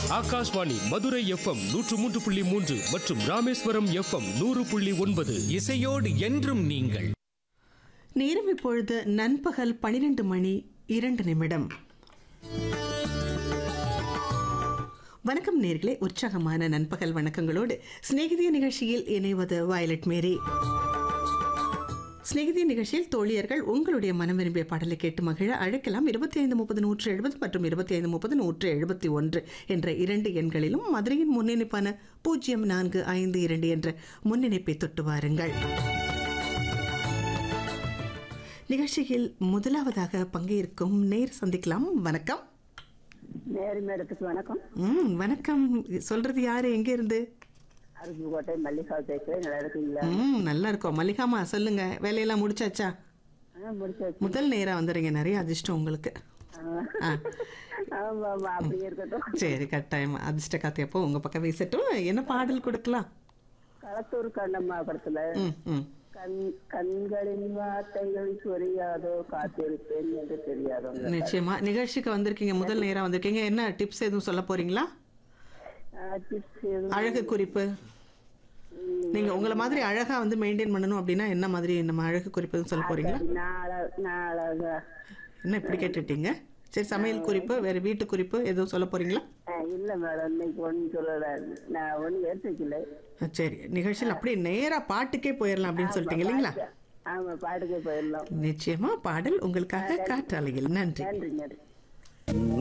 Akashvani Madurai FM நூற்று மூன்று புள்ளி மூன்று மற்றும் ராமேஸ்வரம் எஃப்எம் நூறு புள்ளி ஒன்பது இசையோடு என்றும் நீங்கள் நேரம் இப்பொழுது நண்பகல் பனிரெண்டு மணி இரண்டு நிமிடம் வணக்கம் நேர்களே உற்சாகமான நண்பகல் வணக்கங்களோடு சிநேகிதிய நிகழ்ச்சியில் இணைவது வயலட் மேரி சிநேகிதிய நிகழ்ச்சியில் தோழியர்கள் உங்களுடைய மனம் விரும்பிய பாடலை கேட்டு மகிழ அழைக்கலாம் இருபத்தி ஐந்து முப்பது நூற்று எழுபது மற்றும் இருபத்தி ஐந்து முப்பது நூற்று எழுபத்தி ஒன்று என்ற இரண்டு எண்களிலும் மதுரையின் முன்னிணைப்பான பூஜ்ஜியம் நான்கு ஐந்து இரண்டு என்ற முன்னிணைப்பை தொட்டு வாருங்கள் நிகழ்ச்சியில் முதலாவதாக பங்கேற்கும் நேர் சந்திக்கலாம் வணக்கம் நேரு மேடத்துக்கு வணக்கம் ம் வணக்கம் சொல்றது யாரு எங்க இருந்து அருப்புக்கோட்டை மல்லிகா பேசுறேன் நல்லா இருக்கீங்களா ம் நல்லா இருக்கோம் மல்லிகாமா சொல்லுங்க வேலையெல்லாம் முடிச்சாச்சா ஆ, முடிச்சாச்சு முதல் நேரா வந்துடுங்க நிறைய அதிர்ஷ்டம் உங்களுக்கு ஆ. ஆ ஆமா ஆமா அப்படியே இருக்கட்டும் சரி கட்டாயமா அதிர்ஷ்ட காத்தியப்போ உங்க பக்கம் வீசட்டும் என்ன பாடல் கொடுக்கலாம் களத்தூர் கண்ணம்மா படத்துல ம் ம் கண் கண்களின் வார்த்தைகள் புரியாதோ காத்திருப்பேன் என்று தெரியாதோ நிச்சயமா நிகழ்ச்சிக்கு வந்திருக்கீங்க முதல் நேரா வந்திருக்கீங்க என்ன டிப்ஸ் எதுவும் சொல்ல போறீங்களா டிப்ஸ் எதுவும் அழகு குறிப்பு நீங்க உங்களை மாதிரி அழகா வந்து மெயின்டைன் பண்ணணும் அப்படின்னா என்ன மாதிரி நம்ம அழகு குறிப்பு எதுவும் சொல்ல போறீங்களா நாள- நாளாக என்ன இப்படி கேட்டுட்டீங்க சரி சமையல் குறிப்பு வேற வீட்டு குறிப்பு எதுவும் சொல்ல போறீங்களா ஆ, இல்ல மேடம் இன்னைக்கு ஒன்றும் சொல்லல நான் ஒன்றும் எடுத்து வைக்கல அஹ் சரி நிகழ்ச்சியில் அப்படியே நேரா பாட்டுக்கே போயிடலாம் அப்படின்னு சொல்லிட்டீங்க இல்லைங்களா ஆமா பாட்டுக்கே போயிடலாம் நிச்சயமா பாடல் உங்களுக்காக காற்றாலையில் நன்றி நன்றி நன்றி